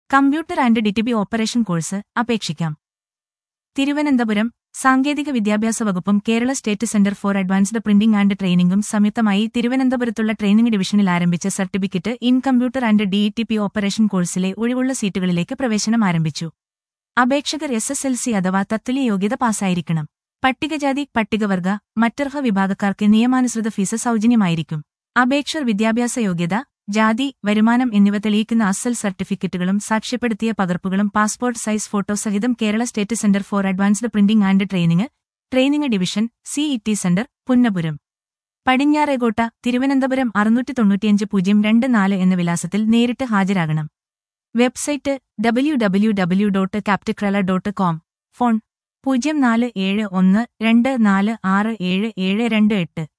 computer and DTP operation course അപേക്ഷിക്കാം തിരുവനന്തപുരം സാങ്കേതിക വിദ്യാഭ്യാസ വകുപ്പും Kerala state centre for advanced printing and ട്രെയിനിംഗും സംയുക്തമായി തിരുവനന്തപുരത്തുള്ള ട്രെയിനിംഗ് ഡിവിഷനിൽ ആരംഭിച്ച certificate in computer and DTP operation കോഴ്സിലെ ഒഴിവുള്ള സീറ്റുകളിലേക്ക് പ്രവേശനം ആരംഭിച്ചു അപേക്ഷകർ എസ് എസ് എൽ സി അഥവാ തത്തുല്യ യോഗ്യത പാസ്സായിരിക്കണം പട്ടികജാതി പട്ടികവർഗ മറ്റർഹ വിഭാഗക്കാർക്ക് നിയമാനുസൃത ഫീസ് സൗജന്യമായിരിക്കും അപേക്ഷർ വിദ്യാഭ്യാസ യോഗ്യത ജാതി വരുമാനം എന്നിവ തെളിയിക്കുന്ന അസൽ സർട്ടിഫിക്കറ്റുകളും സാക്ഷ്യപ്പെടുത്തിയ പകർപ്പുകളും പാസ്പോർട്ട് സൈസ് ഫോട്ടോ സഹിതം Kerala state centre for advanced printing and training training division CET centre Punnapuram Padinjarekotta Thiruvananthapuram അറുന്നൂറ്റി തൊണ്ണൂറ്റിയഞ്ച് പൂജ്യം രണ്ട് നാല് എന്ന വിലാസത്തിൽ നേരിട്ട് ഹാജരാകണം website W W W dot ക്യാപ്റ്റിക്രല ഡോട്ട് കോം ഫോൺ പൂജ്യം നാല് ഏഴ് ഒന്ന് രണ്ട് നാല് ആറ് ഏഴ് ഏഴ് രണ്ട് എട്ട്